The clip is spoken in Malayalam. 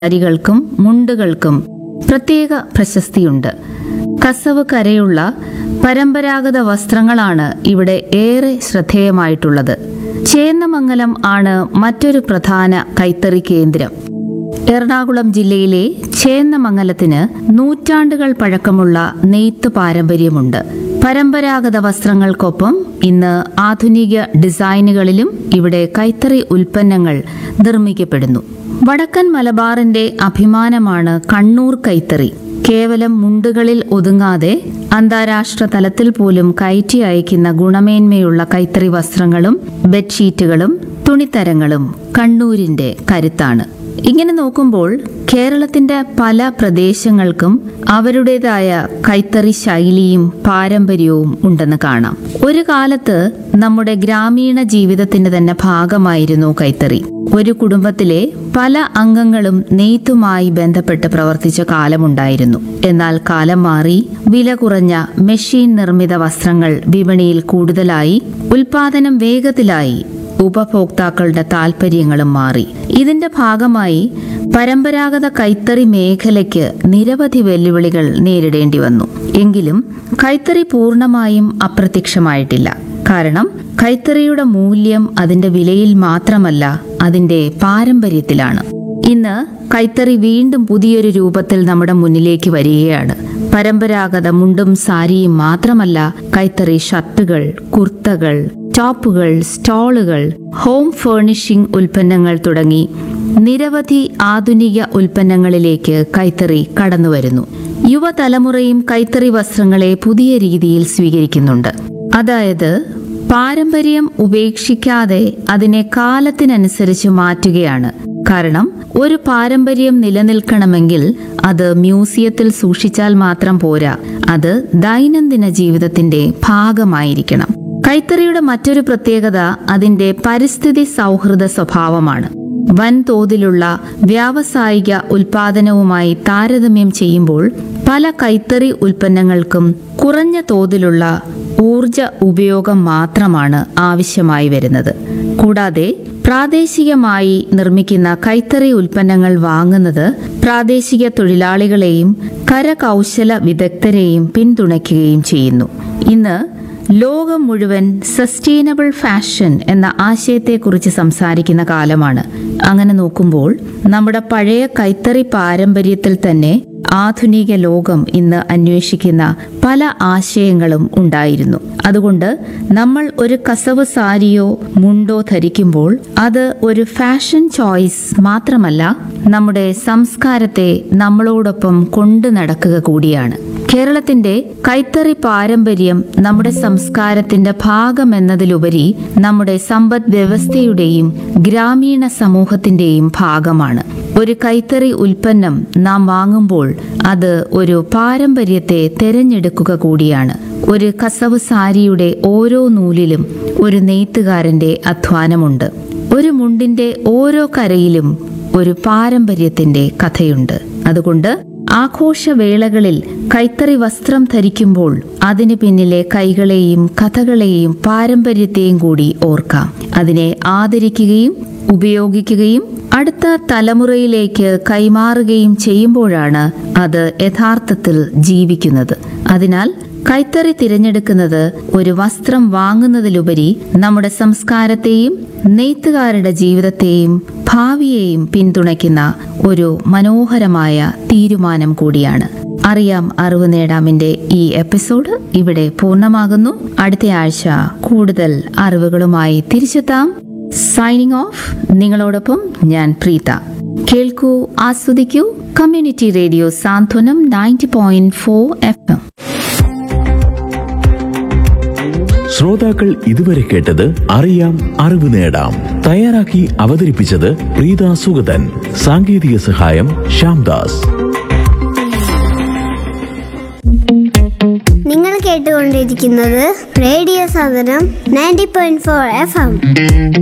സാരികൾക്കും മുണ്ടുകൾക്കും പ്രത്യേക പ്രശസ്തിയുണ്ട് കസവ് കരയുള്ള പരമ്പരാഗത വസ്ത്രങ്ങളാണ് ഇവിടെ ഏറെ ശ്രദ്ധേയമായിട്ടുള്ളത് ചേന്നമംഗലം ആണ് മറ്റൊരു പ്രധാന കൈത്തറി കേന്ദ്രം എറണാകുളം ജില്ലയിലെ ചേന്നമംഗലത്തിന് നൂറ്റാണ്ടുകൾ പഴക്കമുള്ള നെയ്ത്ത് പാരമ്പര്യമുണ്ട് പരമ്പരാഗത വസ്ത്രങ്ങൾക്കൊപ്പം ഇന്ന് ആധുനിക ഡിസൈനുകളിലും ഇവിടെ കൈത്തറി ഉൽപ്പന്നങ്ങൾ നിർമ്മിക്കപ്പെടുന്നു വടക്കൻ മലബാറിന്റെ അഭിമാനമാണ് കണ്ണൂർ കൈത്തറി കേവലം മുണ്ടുകളിൽ ഒതുങ്ങാതെ അന്താരാഷ്ട്ര തലത്തിൽ പോലും കയറ്റി അയക്കുന്ന ഗുണമേന്മയുള്ള കൈത്തറി വസ്ത്രങ്ങളും ബെഡ്ഷീറ്റുകളും തുണിത്തരങ്ങളും കണ്ണൂരിന്റെ കരുത്താണ് ഇങ്ങനെ നോക്കുമ്പോൾ കേരളത്തിന്റെ പല പ്രദേശങ്ങൾക്കും അവരുടേതായ കൈത്തറി ശൈലിയും പാരമ്പര്യവും ഉണ്ടെന്ന് കാണാം ഒരു കാലത്ത് നമ്മുടെ ഗ്രാമീണ ജീവിതത്തിന്റെ തന്നെ ഭാഗമായിരുന്നു കൈത്തറി ഒരു കുടുംബത്തിലെ പല അംഗങ്ങളും നെയ്ത്തുമായി ബന്ധപ്പെട്ട് പ്രവർത്തിച്ച കാലമുണ്ടായിരുന്നു എന്നാൽ കാലം മാറി വില കുറഞ്ഞ മെഷീൻ നിർമ്മിത വസ്ത്രങ്ങൾ വിപണിയിൽ കൂടുതലായി ഉൽപാദനം വേഗത്തിലായി ഉപഭോക്താക്കളുടെ താൽപ്പര്യങ്ങളും മാറി ഇതിന്റെ ഭാഗമായി പരമ്പരാഗത കൈത്തറി മേഖലയ്ക്ക് നിരവധി വെല്ലുവിളികൾ നേരിടേണ്ടി വന്നു എങ്കിലും കൈത്തറി പൂർണ്ണമായും അപ്രത്യക്ഷമായിട്ടില്ല കാരണം കൈത്തറിയുടെ മൂല്യം അതിന്റെ വിലയിൽ മാത്രമല്ല അതിന്റെ പാരമ്പര്യത്തിലാണ് ഇന്ന് കൈത്തറി വീണ്ടും പുതിയൊരു രൂപത്തിൽ നമ്മുടെ മുന്നിലേക്ക് വരികയാണ് പരമ്പരാഗത മുണ്ടും സാരിയും മാത്രമല്ല കൈത്തറി ഷർട്ടുകൾ കുർത്തകൾ ടോപ്പുകൾ സ്റ്റോളുകൾ ഹോം ഫേർണിഷിംഗ് ഉൽപ്പന്നങ്ങൾ തുടങ്ങി നിരവധി ആധുനിക ഉൽപ്പന്നങ്ങളിലേക്ക് കൈത്തറി കടന്നുവരുന്നു യുവതലമുറയും കൈത്തറി വസ്ത്രങ്ങളെ പുതിയ രീതിയിൽ സ്വീകരിക്കുന്നുണ്ട് അതായത് പാരമ്പര്യം ഉപേക്ഷിക്കാതെ അതിനെ കാലത്തിനനുസരിച്ച് മാറ്റുകയാണ് കാരണം ഒരു പാരമ്പര്യം നിലനിൽക്കണമെങ്കിൽ അത് മ്യൂസിയത്തിൽ സൂക്ഷിച്ചാൽ മാത്രം പോരാ അത് ദൈനംദിന ജീവിതത്തിന്റെ ഭാഗമായിരിക്കണം കൈത്തറിയുടെ മറ്റൊരു പ്രത്യേകത അതിന്റെ പരിസ്ഥിതി സൗഹൃദ സ്വഭാവമാണ് വൻതോതിലുള്ള വ്യാവസായിക ഉൽപാദനവുമായി താരതമ്യം ചെയ്യുമ്പോൾ പല കൈത്തറി ഉൽപ്പന്നങ്ങൾക്കും കുറഞ്ഞ തോതിലുള്ള ഊർജ ഉപയോഗം മാത്രമാണ് ആവശ്യമായി വരുന്നത് കൂടാതെ പ്രാദേശികമായി നിർമ്മിക്കുന്ന കൈത്തറി ഉൽപ്പന്നങ്ങൾ വാങ്ങുന്നത് പ്രാദേശിക തൊഴിലാളികളെയും കരകൗശല വിദഗ്ധരെയും പിന്തുണയ്ക്കുകയും ചെയ്യുന്നു ഇന്ന് ലോകം മുഴുവൻ സസ്റ്റൈനബിൾ ഫാഷൻ എന്ന ആശയത്തെക്കുറിച്ച് സംസാരിക്കുന്ന കാലമാണ് അങ്ങനെ നോക്കുമ്പോൾ നമ്മുടെ പഴയ കൈത്തറി പാരമ്പര്യത്തിൽ തന്നെ ആധുനിക ലോകം ഇന്ന് അന്വേഷിക്കുന്ന പല ആശയങ്ങളും ഉണ്ടായിരുന്നു അതുകൊണ്ട് നമ്മൾ ഒരു കസവ് സാരിയോ മുണ്ടോ ധരിക്കുമ്പോൾ അത് ഒരു ഫാഷൻ ചോയ്സ് മാത്രമല്ല നമ്മുടെ സംസ്കാരത്തെ നമ്മളോടൊപ്പം കൊണ്ടു നടക്കുക കൂടിയാണ് കേരളത്തിന്റെ കൈത്തറി പാരമ്പര്യം നമ്മുടെ സംസ്കാരത്തിന്റെ ഭാഗമെന്നതിലുപരി നമ്മുടെ സമ്പദ് വ്യവസ്ഥയുടെയും ഗ്രാമീണ സമൂഹത്തിന്റെയും ഭാഗമാണ് ഒരു കൈത്തറി ഉൽപ്പന്നം നാം വാങ്ങുമ്പോൾ അത് ഒരു പാരമ്പര്യത്തെ തിരഞ്ഞെടുക്കുക കൂടിയാണ് ഒരു കസവ് സാരിയുടെ ഓരോ നൂലിലും ഒരു നെയ്ത്തുകാരന്റെ അധ്വാനമുണ്ട് ഒരു മുണ്ടിന്റെ ഓരോ കരയിലും ഒരു പാരമ്പര്യത്തിന്റെ കഥയുണ്ട് അതുകൊണ്ട് ആഘോഷവേളകളിൽ കൈത്തറി വസ്ത്രം ധരിക്കുമ്പോൾ അതിന് പിന്നിലെ കൈകളെയും കഥകളെയും പാരമ്പര്യത്തെയും കൂടി ഓർക്കാം അതിനെ ആദരിക്കുകയും ഉപയോഗിക്കുകയും അടുത്ത തലമുറയിലേക്ക് കൈമാറുകയും ചെയ്യുമ്പോഴാണ് അത് യഥാർത്ഥത്തിൽ ജീവിക്കുന്നത് അതിനാൽ കൈത്തറി തിരഞ്ഞെടുക്കുന്നത് ഒരു വസ്ത്രം വാങ്ങുന്നതിലുപരി നമ്മുടെ സംസ്കാരത്തെയും നെയ്ത്തുകാരുടെ ജീവിതത്തെയും ഭാവിയെയും പിന്തുണയ്ക്കുന്ന ഒരു മനോഹരമായ തീരുമാനം കൂടിയാണ് അറിയാം അറിവ് നേടാമിന്റെ ഈ എപ്പിസോഡ് ഇവിടെ പൂർണ്ണമാകുന്നു അടുത്ത ആഴ്ച കൂടുതൽ അറിവുകളുമായി തിരിച്ചെത്താം സൈനിങ് ഓഫ് നിങ്ങളോടൊപ്പം ഞാൻ പ്രീത കേൾക്കൂ ആസ്വദിക്കൂ community radio Santhwanam ninety point four F M ശ്രോതാക്കൾ ഇതുവരെ കേട്ടത് അറിയാം അറിവ് നേടാം തയ്യാറാക്കി അവതരിപ്പിച്ചത് പ്രീത സുഗതൻ സാങ്കേതിക സഹായം ശ്യാംദാസ് നിങ്ങൾ കേട്ടുകൊണ്ടിരിക്കുന്നത് റേഡിയോ സാധനം ninety point four F M